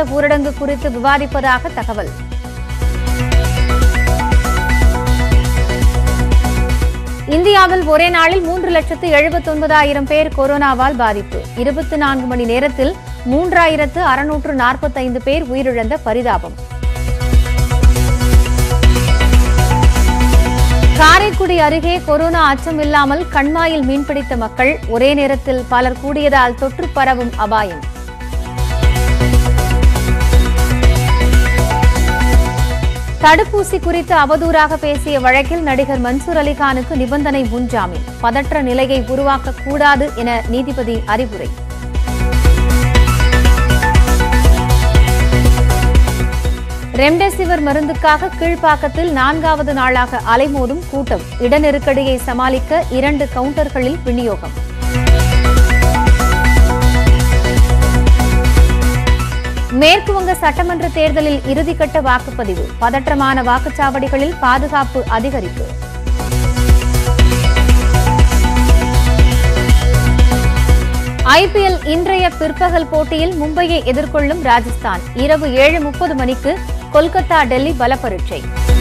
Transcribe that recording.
ஒட்டுமொத்த ஊரடங்கு குறித்து விவாதிப்பதாக தகவல் இந்தியாவில் ஒரே நாளில் மூன்று லட்சத்து எழுபத்தொன்பதாயிரம் பேர் கொரோனாவால் பாதிப்பு இருபத்தி நான்கு மணி நேரத்தில் மூன்றாயிரத்து அறுநூற்று நாற்பத்தைந்து பேர் உயிரிழந்த பரிதாபம் காரைக்குடி அருகே கொரோனா அச்சம் இல்லாமல் கண்மாயில் மீன்பிடித்த மக்கள் ஒரே நேரத்தில் பலர் கூடியதால் தொற்று பரவும் அபாயம் தடுப்பூசி குறித்து அவதூறாக பேசிய வழக்கில் நடிகர் மன்சூர் அலிகானுக்கு நிபந்தனை முன்ஜாமீன் பதற்ற நிலையை உருவாக்கக்கூடாது என நீதிபதி அறிவுரை ரெம்டெசிவிர் மருந்துக்காக கீழ்ப்பாக்கத்தில் நான்காவது நாளாக அலைமோதும் கூட்டம் இடநெருக்கடியை சமாளிக்க இரண்டு கவுண்டர்களில் விநியோகம் மேற்குவங்க சட்டமன்ற தேர்தலில் இறுதிக்கட்ட வாக்குப்பதிவு பதற்றமான வாக்குச்சாவடிகளில் பாதுகாப்பு அதிகரிப்பு ஐபிஎல் இன்றைய பிற்பகல் போட்டியில் மும்பையை எதிர்கொள்ளும் ராஜஸ்தான் இரவு ஏழு முப்பது மணிக்கு கொல்கத்தா டெல்லி பலப்பரீட்சை